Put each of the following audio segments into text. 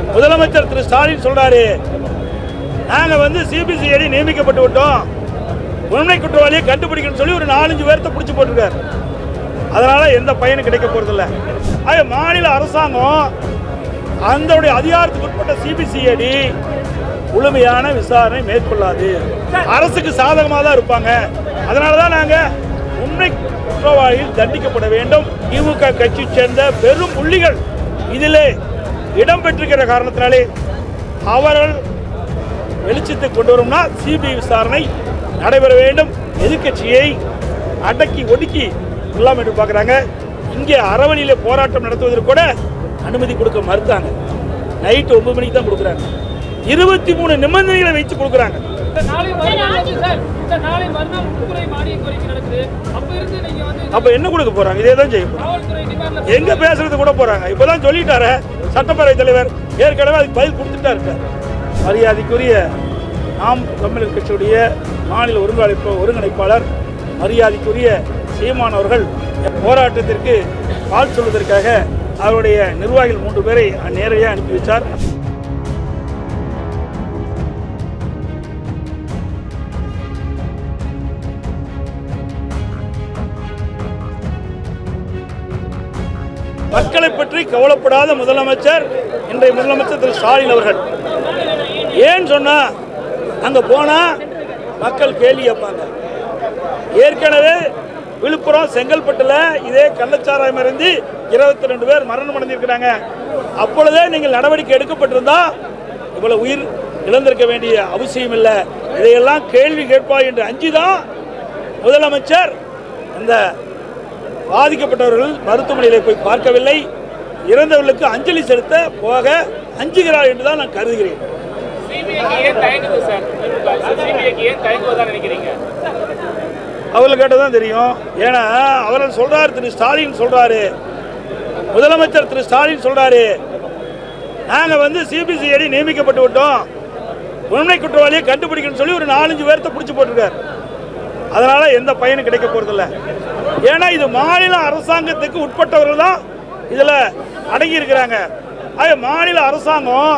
முதலமைச்சர் திரு ஸ்டாலின் சொல்றாரு நாங்க வந்து சிபிசிஐடி நியமிக்கப்பட்டு விட்டோம் உண்மை குற்றவாளியை கண்டுபிடிக்கணும்னு சொல்லி ஒரு நாலஞ்சு பேர்த்த பிடிச்சி போட்டிருக்காரு அதனால எந்த பயனும் கிடைக்க போறதில்ல ஆக மாநில அரசாங்கம் அந்தோடைய அதிகாரத்துக்கு உட்பட்ட சிபிசிஐடி முழுமையான விசாரணை மேற்கொள்ளாது அரசுக்கு சாதகமாக தான் இருப்பாங்க அதனால தான் நாங்க உண்மை குற்றவாளியில் தண்டிக்கப்பட வேண்டும் திமுக கட்சி சேர்ந்த பெரும் புள்ளிகள் இதிலே இடம் பெற்றிருக்கிற காரணத்தினாலே அவர்கள் வெளிச்சத்தை கொண்டு வரும்னா சிபிஐ விசாரணை நடைபெற வேண்டும் எதிர்க்கட்சியை அடக்கி ஒடுக்கி இல்லாமல் என்று பார்க்குறாங்க இங்கே அறவழியில போராட்டம் நடத்துவதற்கு கூட அனுமதி கொடுக்க மறுத்தாங்க நைட்டு ஒன்பது மணிக்கு தான் கொடுக்குறாங்க இருபத்தி மூணு நிபந்தனைகளை வைத்து கொடுக்குறாங்க இந்த நாளை மறுநாள் வந்து சார் இந்த நாளை மறுநாள் உள்துறை மானிய கோரிக்கை நடக்குது அப்ப இருந்து நீங்க வந்து அப்ப என்ன கொடுக்க போறாங்க இதே தான் செய்ய போறாங்க காவல்துறை டிமாண்ட்ல எங்க பேசுறது கூட போறாங்க இப்பதான் சொல்லிட்டாரு சட்டப்பேரவை தலைவர் ஏற்கனவே அதுக்கு பதில் கொடுத்துட்டா இருக்கார் மரியாதைக்குரிய நாம் தமிழர் கட்சியுடைய மாநில ஒருங்கிணைப்பு ஒருங்கிணைப்பாளர் மரியாதைக்குரிய சீமான் அவர்கள் போராட்டத்திற்கு பால் சொல்வதற்காக அவருடைய நிர்வாகிகள் மூன்று பேரை நேரடியாக அனுப்பி வச்சார் மக்களை பற்றி கவலைப்படாத முதலமைச்சர் இன்றைய முதலமைச்சர் திரு ஸ்டாலின் அவர்கள் ஏன் சொன்னா அங்க போனா மக்கள் கேள்வி கேட்பாங்க ஏற்கனவே விழுப்புரம் செங்கல்பட்டுல இதே கள்ளச்சாராயம் இருந்து இருபத்தி ரெண்டு பேர் மரணம் அடைந்திருக்கிறாங்க அப்பொழுதே நீங்கள் நடவடிக்கை எடுக்கப்பட்டிருந்தா இவ்வளவு உயிர் இழந்திருக்க வேண்டிய அவசியம் இல்லை இதையெல்லாம் கேள்வி கேட்பாய் என்று அஞ்சுதான் முதலமைச்சர் இந்த பாதிக்கப்பட்டவர்கள் மருத்துவமனையில் போய் பார்க்கவில்லை இறந்தவர்களுக்கு அஞ்சலி செலுத்த போக அஞ்சுகிறார் என்று தான் நான் கருதுகிறேன் சிபிஐக்கு ஏன் தயங்குது சார் சிபிஐக்கு ஏன் தயங்குவதா நினைக்கிறீங்க அவர்கள் கேட்டதான் தெரியும் ஏன்னா அவர்கள் சொல்றாரு திரு ஸ்டாலின் சொல்றாரு முதலமைச்சர் திரு ஸ்டாலின் சொல்றாரு நாங்க வந்து சிபிசிஐடி நியமிக்கப்பட்டு விட்டோம் உண்மை குற்றவாளியை கண்டுபிடிக்கணும்னு சொல்லி ஒரு நாலஞ்சு பேர்த்த பிடிச்சி போட்டிருக்காரு அதனால எந்த பயனும் கிடைக்க போறதில்ல ஏன்னா இது மாநில அரசாங்கத்துக்கு உட்பட்டவர்கள் தான் இதுல அடங்கி இருக்கிறாங்க ஆக மாநில அரசாங்கம்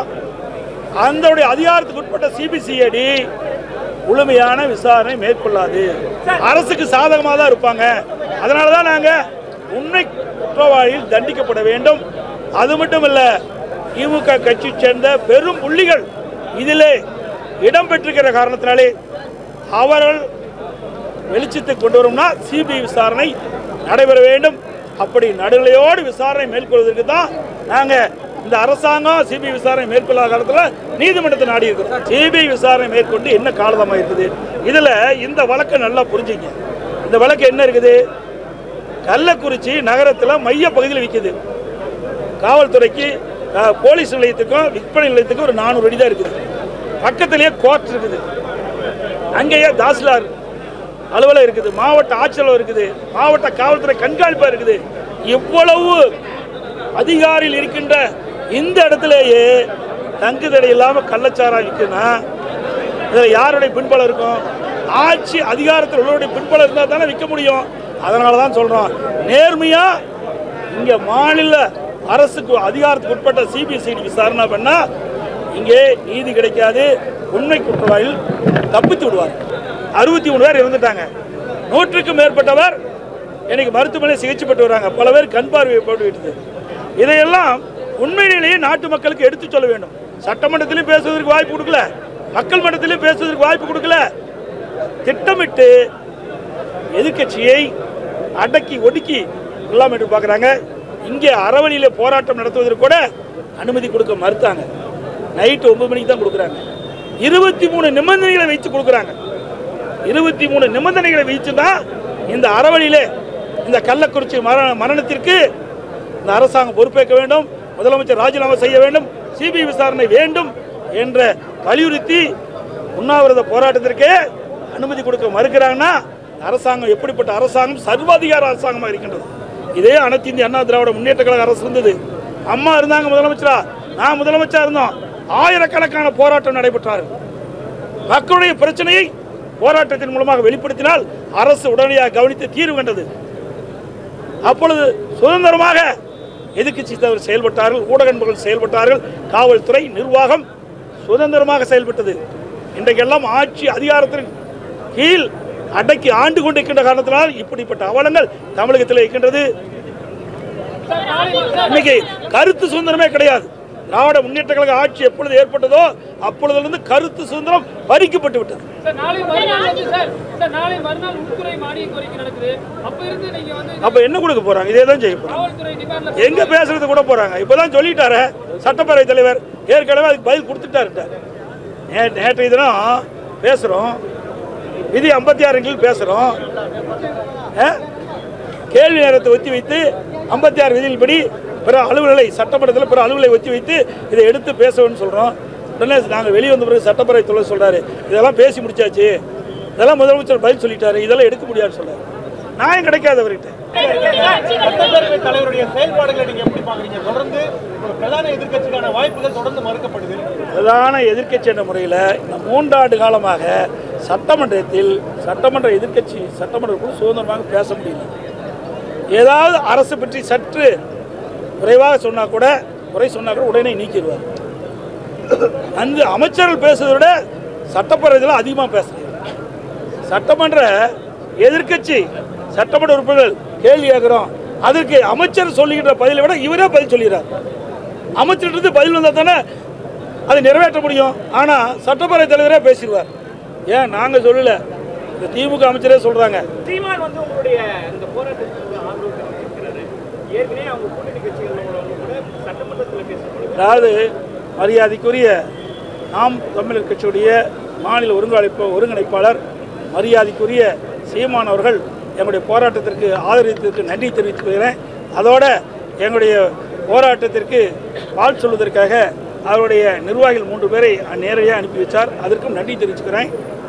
அந்தோடைய அதிகாரத்துக்கு உட்பட்ட சிபிசிஐடி முழுமையான விசாரணை மேற்கொள்ளாது அரசுக்கு சாதகமாக தான் இருப்பாங்க அதனால தான் நாங்கள் உண்மை குற்றவாளியில் தண்டிக்கப்பட வேண்டும் அது மட்டும் இல்ல திமுக கட்சி சேர்ந்த பெரும் புள்ளிகள் இதிலே இடம் பெற்றிருக்கிற காரணத்தினாலே அவர்கள் வெளிச்சத்தை கொண்டு வரும்னா சிபிஐ விசாரணை நடைபெற வேண்டும் அப்படி நடுநிலையோடு விசாரணை மேற்கொள்வதற்கு தான் நாங்க இந்த அரசாங்கம் சிபிஐ விசாரணை மேற்கொள்ளாத காலத்தில் நீதிமன்றத்தை நாடி இருக்கிறோம் சிபிஐ விசாரணை மேற்கொண்டு என்ன காலதமாக இருக்குது இதுல இந்த வழக்கை நல்லா புரிஞ்சுங்க இந்த வழக்கு என்ன இருக்குது கள்ளக்குறிச்சி நகரத்தில் மைய பகுதியில் விற்குது காவல்துறைக்கு அஹ், போலீஸ் நிலையத்துக்கும் விற்பனை நிலையத்துக்கும் ஒரு நானூறு அடி தான் இருக்குது பக்கத்திலேயே கோர்ட் இருக்குது அங்கேயே தாசில்தார் அலுவலகம் இருக்குது மாவட்ட ஆட்சியர் இருக்குது மாவட்ட காவல்துறை கண்காணிப்பா இருக்குது இவ்வளவு அதிகாரியில் இருக்கின்ற இந்த இடத்திலேயே தங்கு தடை இல்லாம கள்ளச்சாராயம் விற்குன்னா இதில் யாருடைய பின்பலம் இருக்கும் ஆட்சி அதிகாரத்தில் உள்ளவருடைய பின்பலம் இருந்தால் தானே விற்க முடியும் அதனால தான் சொல்றோம் நேர்மையா இங்க மாநில அரசுக்கு அதிகாரத்துக்கு உட்பட்ட சிபிசிஐடி விசாரணை பண்ணா இங்கே நீதி கிடைக்காது உண்மை குற்றவாளிகள் தப்பித்து விடுவார் அறுபத்தி மூணு பேர் இறந்துட்டாங்க நூற்றுக்கும் மேற்பட்டவர் எனக்கு மருத்துவமனை சிகிச்சை பெற்று வராங்க பல பேர் கண் பார்வை போட்டு விட்டது இதையெல்லாம் உண்மையிலேயே நாட்டு மக்களுக்கு எடுத்து சொல்ல வேண்டும் சட்டமன்றத்திலும் பேசுவதற்கு வாய்ப்பு கொடுக்கல மக்கள் மன்றத்திலும் பேசுவதற்கு வாய்ப்பு கொடுக்கல திட்டமிட்டு எதிர்க்கட்சியை அடக்கி ஒடுக்கி இல்லாமல் என்று பார்க்குறாங்க இங்கே அறவழியில போராட்டம் நடத்துவதற்கு கூட அனுமதி கொடுக்க மறுத்தாங்க நைட்டு ஒன்பது மணிக்கு தான் கொடுக்குறாங்க இருபத்தி மூணு நிபந்தனைகளை வைத்து கொடுக்குறாங்க இருபத்தி மூணு நிபந்தனைகளை வைத்து தான் இந்த அறவழியிலே இந்த கள்ளக்குறிச்சி மரண மரணத்திற்கு இந்த அரசாங்கம் பொறுப்பேற்க வேண்டும் முதலமைச்சர் ராஜினாமா செய்ய வேண்டும் சிபிஐ விசாரணை வேண்டும் என்ற வலியுறுத்தி உண்ணாவிரத போராட்டத்திற்கே அனுமதி கொடுக்க மறுக்கிறாங்கன்னா அரசாங்கம் எப்படிப்பட்ட அரசாங்கம் சர்வாதிகார அரசாங்கமாக இருக்கின்றது இதே அனைத்து இந்திய அண்ணா திராவிட முன்னேற்ற கழக அரசு இருந்தது அம்மா இருந்தாங்க முதலமைச்சரா நான் முதலமைச்சரா இருந்தோம் ஆயிரக்கணக்கான போராட்டம் நடைபெற்றார்கள் மக்களுடைய பிரச்சனையை போராட்டத்தின் மூலமாக வெளிப்படுத்தினால் அரசு உடனடியாக கவனித்து தீர்வு கண்டது அப்பொழுது சுதந்திரமாக எதிர்க்கட்சி தலைவர் செயல்பட்டார்கள் ஊடக நண்பர்கள் செயல்பட்டார்கள் காவல்துறை நிர்வாகம் சுதந்திரமாக செயல்பட்டது இன்றைக்கெல்லாம் ஆட்சி அதிகாரத்தின் கீழ் அடக்கி ஆண்டு கொண்டிருக்கின்ற காரணத்தினால் இப்படிப்பட்ட அவலங்கள் தமிழகத்தில் இருக்கின்றது சார் நாளை சார் இன்னைக்கு கருத்து சுதந்திரமே கிடையாது திராவிட முன்னேற்ற கழக ஆட்சி எப்பொழுது ஏற்பட்டதோ அப்பொழுதிலிருந்து கருத்து சுதந்திரம் பறிக்கப்பட்டு விட்டது சார் நாளை மறுநாள் வந்து சார் சார் நாளை மறுநாள் உள்துறை மானிய கோரிக்கை நடக்குது அப்ப இருந்து நீங்க வந்து அப்ப என்ன கொடுக்க போறாங்க இதே தான் செய்ய போறாங்க காவல்துறை டிமாண்ட்ல எங்க பேசுறது கூட போறாங்க இப்பதான் சொல்லிட்டாரு சட்டப்பேரவை தலைவர் ஏற்கனவே அதுக்கு பதில் கொடுத்துட்டாருட்ட நே- நேற்றைய தினம் பேசுறோம் விதி ஐம்பத்தி ஆறு கீழ் பேசுறோம் ஆ? கேள்வி நேரத்தை ஒத்தி வைத்து ஐம்பத்தி ஆறு விதியின்படி பிற அலுவல்களை சட்டமன்றத்தில் பிற அலுவலை ஒத்தி வைத்து இதை எடுத்து பேசணும்னு சொல்றோம் உடனே நாங்கள் வெளியே வந்த பிறகு சட்டப்பேரவை தலைவர் சொல்றாரு இதெல்லாம் பேசி முடிச்சாச்சு இதெல்லாம் முதலமைச்சர் பதில் சொல்லிட்டாரு இதெல்லாம் எடுக்க முடியாதுன்னு சொல்றாரு நியாயம் கிடைக்காது அவர்கிட்ட சட்டப்பேரவை தலைவருடைய செயல்பாடுகளை நீங்க எப்படி பாக்குறீங்க தொடர்ந்து ஒரு பிரதான எதிர்க்கட்சிக்கான வாய்ப்புகள் தொடர்ந்து மறுக்கப்படுது பிரதான எதிர்க்கட்சி என்ற முறையில் இந்த மூன்றாண்டு காலமாக சட்டமன்றத்தில் சட்டமன்ற எதிர்க்கட்சி சட்டமன்ற குழு சுதந்திரமாக பேச முடியல ஏதாவது அரசு பற்றி சற்று குறைவாக சொன்னா கூட குறை சொன்னா கூட உடனே நீக்கிடுவார் அந்த அமைச்சர்கள் பேசுவதை விட சட்டப்பேரவையில் அதிகமாக பேசுறாங்க சட்டமன்ற எதிர்க்கட்சி சட்டமன்ற உறுப்பினர்கள் கேள்வி கேட்கிறோம் அதற்கு அமைச்சர் சொல்லுகின்ற பதிலை விட இவரே பதில் சொல்கிறார் அமைச்சர்கிட்ட பதில் வந்தால் தானே அதை நிறைவேற்ற முடியும் ஆனால் சட்டப்பேரவை தலைவரே பேசிடுவார் ஏன் நாங்கள் சொல்லல இந்த திமுக அமைச்சரே சொல்கிறாங்க சீமான் வந்து உங்களுடைய இந்த போராட்டத்துக்கு ஆதரவு தெரிவிக்கிறாரு ஏற்கனவே அவங்க கூட்டணி கட்சிகளோட கூட சட்டமன்றத்தில் பேசப்படுது அதாவது மரியாதைக்குரிய நாம் தமிழர் கட்சியுடைய மாநில ஒருங்கிணைப்பு ஒருங்கிணைப்பாளர் மரியாதைக்குரிய சீமான் அவர்கள் எங்களுடைய போராட்டத்திற்கு ஆதரித்ததற்கு நன்றி தெரிவித்துக் கொள்கிறேன் அதோட எங்களுடைய போராட்டத்திற்கு வாழ் சொல்வதற்காக அவருடைய நிர்வாகிகள் மூன்று பேரை நேரடியாக அனுப்பி வச்சார் அதற்கும் நன்றி தெரிவிச்சுக்கிறேன்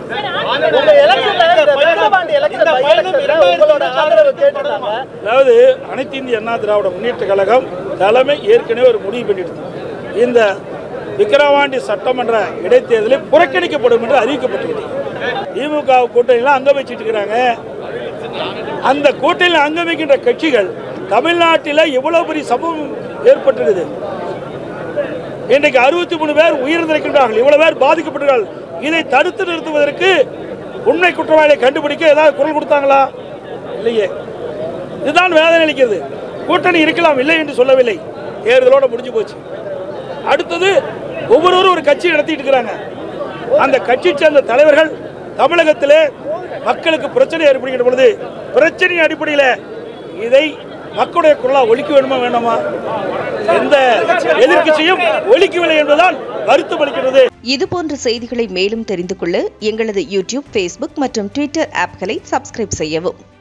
அதாவது அனைத்து இந்திய அண்ணா திராவிட முன்னேற்ற கழகம் தலைமை ஏற்கனவே ஒரு முடிவு பண்ணிடுது இந்த விக்கிரவாண்டி சட்டமன்ற இடைத்தேர்தலில் புறக்கணிக்கப்படும் என்று அறிவிக்கப்பட்டிருக்கிறது திமுக கூட்டணியில் அங்க வச்சுட்டு இருக்கிறாங்க அந்த கூட்டணியில் அங்கமிக்கின்ற கட்சிகள் தமிழ்நாட்டில் எவ்வளவு பெரிய சம்பவம் ஏற்பட்டிருக்குது இன்றைக்கு அறுபத்தி மூணு பேர் உயிரிழந்திருக்கின்றார்கள் இவ்வளவு பேர் பாதிக்கப்பட்டார்கள் இதை தடுத்து நிறுத்துவதற்கு உண்மை குற்றவாளியை கண்டுபிடிக்க ஏதாவது குரல் கொடுத்தாங்களா இல்லையே இதுதான் வேதனை அளிக்கிறது கூட்டணி இருக்கலாம் இல்லை என்று சொல்லவில்லை தேர்தலோட முடிஞ்சு போச்சு அடுத்தது ஒவ்வொருவரும் ஒரு கட்சி நடத்திட்டு இருக்கிறாங்க அந்த கட்சி சேர்ந்த தலைவர்கள் தமிழகத்திலே மக்களுக்கு பிரச்சனை ஏற்படுகின்ற பொழுது பிரச்சனையின் அடிப்படையில் இதை மக்களுடைய குரலா ஒழிக்க வேண்டுமா வேண்டாமா எந்த எதிர்க்கட்சியும் ஒழிக்கவில்லை என்பதுதான் வருத்தம் அளிக்கிறது இதுபோன்ற செய்திகளை மேலும் தெரிந்து கொள்ள எங்களது யூடியூப் ஃபேஸ்புக் மற்றும் ட்விட்டர் ஆப்களை சப்ஸ்கிரைப் செய்யவும்